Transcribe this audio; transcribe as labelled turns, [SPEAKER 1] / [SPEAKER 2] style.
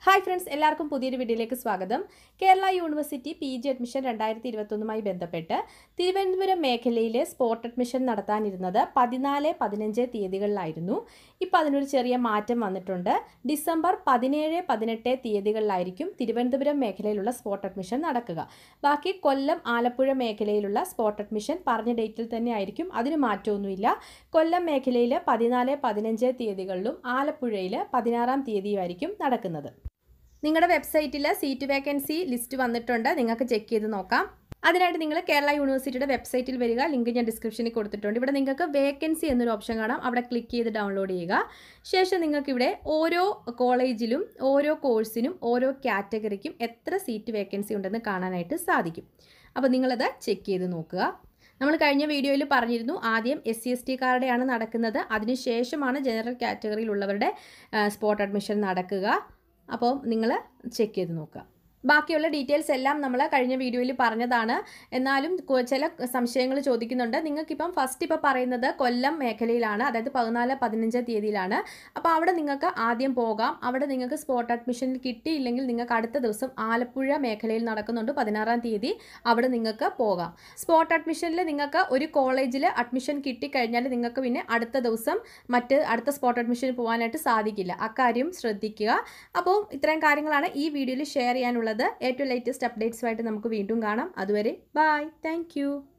[SPEAKER 1] hi friends എല്ലാവർക്കും പുതിയൊരു വീഡിയോയിലേക്ക് സ്വാഗതം Kerala university P G admission രണ്ടായിരത്തി ഇരുപത്തൊന്നുമായി ബന്ധപ്പെട്ട് തിരുവനന്തപുരം മേഖലയിലെ സ്പോട്ട് അഡ്മിഷൻ നടത്താനിരുന്നത് പതിനാല് പതിനഞ്ച് തീയതികളിലായിരുന്നു ഇപ്പോൾ അതിനൊരു ചെറിയ മാറ്റം വന്നിട്ടുണ്ട് ഡിസംബർ പതിനേഴ് പതിനെട്ട് തീയതികളിലായിരിക്കും തിരുവനന്തപുരം മേഖലയിലുള്ള സ്പോട്ട് അഡ്മിഷൻ നടക്കുക ബാക്കി കൊല്ലം ആലപ്പുഴ മേഖലയിലുള്ള സ്പോട്ട് അഡ്മിഷൻ പറഞ്ഞ ഡേറ്റിൽ തന്നെ ആയിരിക്കും അതിന് മാറ്റമൊന്നുമില്ല കൊല്ലം മേഖലയിൽ പതിനാല് പതിനഞ്ച് തീയതികളിലും ആലപ്പുഴയിൽ പതിനാറാം തീയതിയുമായിരിക്കും നടക്കുന്നത് നിങ്ങളുടെ വെബ്സൈറ്റിൽ സീറ്റ് വേക്കൻസി ലിസ്റ്റ് വന്നിട്ടുണ്ട് നിങ്ങൾക്ക് ചെക്ക് ചെയ്ത് നോക്കാം അതിനായിട്ട് നിങ്ങൾ കേരള യൂണിവേഴ്സിറ്റിയുടെ വെബ്സൈറ്റിൽ വരിക ലിങ്ക് ഞാൻ ഡിസ്ക്രിപ്ഷനിൽ കൊടുത്തിട്ടുണ്ട് ഇവിടെ നിങ്ങൾക്ക് വേക്കൻസി എന്നൊരു ഓപ്ഷൻ കാണാം അവിടെ ക്ലിക്ക് ചെയ്ത് ഡൗൺലോഡ് ചെയ്യുക ശേഷം നിങ്ങൾക്ക് ഇവിടെ ഓരോ കോളേജിലും ഓരോ കോഴ്സിനും ഓരോ കാറ്റഗറിക്കും എത്ര സീറ്റ് വേക്കൻസി ഉണ്ടെന്ന് കാണാനായിട്ട് സാധിക്കും അപ്പോൾ നിങ്ങളത് ചെക്ക് ചെയ്ത് നോക്കുക നമ്മൾ കഴിഞ്ഞ വീഡിയോയിൽ പറഞ്ഞിരുന്നു ആദ്യം എസ് സി എസ് ടിക്കാരുടെയാണ് നടക്കുന്നത് അതിനുശേഷമാണ് ജനറൽ കാറ്റഗറിയിലുള്ളവരുടെ സ്പോട്ട് അഡ്മിഷൻ നടക്കുക അപ്പോൾ നിങ്ങൾ ചെക്ക് ചെയ്ത് നോക്കുക ബാക്കിയുള്ള ഡീറ്റെയിൽസ് എല്ലാം നമ്മൾ കഴിഞ്ഞ വീഡിയോയിൽ പറഞ്ഞതാണ് എന്നാലും കു- ചില സംശയങ്ങൾ ചോദിക്കുന്നുണ്ട് നിങ്ങൾക്കിപ്പം ഫസ്റ്റ് ഇപ്പോൾ പറയുന്നത് കൊല്ലം മേഖലയിലാണ് അതായത് പതിനാല് പതിനഞ്ച് തീയതിയിലാണ് അപ്പോൾ അവിടെ നിങ്ങൾക്ക് ആദ്യം പോകാം അവിടെ നിങ്ങൾക്ക് സ്പോട്ട് അഡ്മിഷൻ കിട്ടിയില്ലെങ്കിൽ നിങ്ങൾക്ക് അടുത്ത ദിവസം ആലപ്പുഴ മേഖലയിൽ നടക്കുന്നുണ്ട് പതിനാറാം തീയതി അവിടെ നിങ്ങൾക്ക് പോകാം സ്പോട്ട് അഡ്മിഷനിൽ നിങ്ങൾക്ക് ഒരു കോളേജിൽ അഡ്മിഷൻ കിട്ടിക്കഴിഞ്ഞാൽ നിങ്ങൾക്ക് പിന്നെ അടുത്ത ദിവസം മറ്റ് അടുത്ത സ്പോട്ട് അഡ്മിഷന് പോകാനായിട്ട് സാധിക്കില്ല അക്കാര്യം ശ്രദ്ധിക്കുക അപ്പോൾ ഇത്രയും കാര്യങ്ങളാണ് ഈ വീഡിയോയിൽ ഷെയർ ചെയ്യാനുള്ളത് ഏറ്റവും ലേറ്റസ്റ്റ് അപ്ഡേറ്റ്സുമായിട്ട് നമുക്ക് വീണ്ടും കാണാം അതുവരെ ബൈ താങ്ക്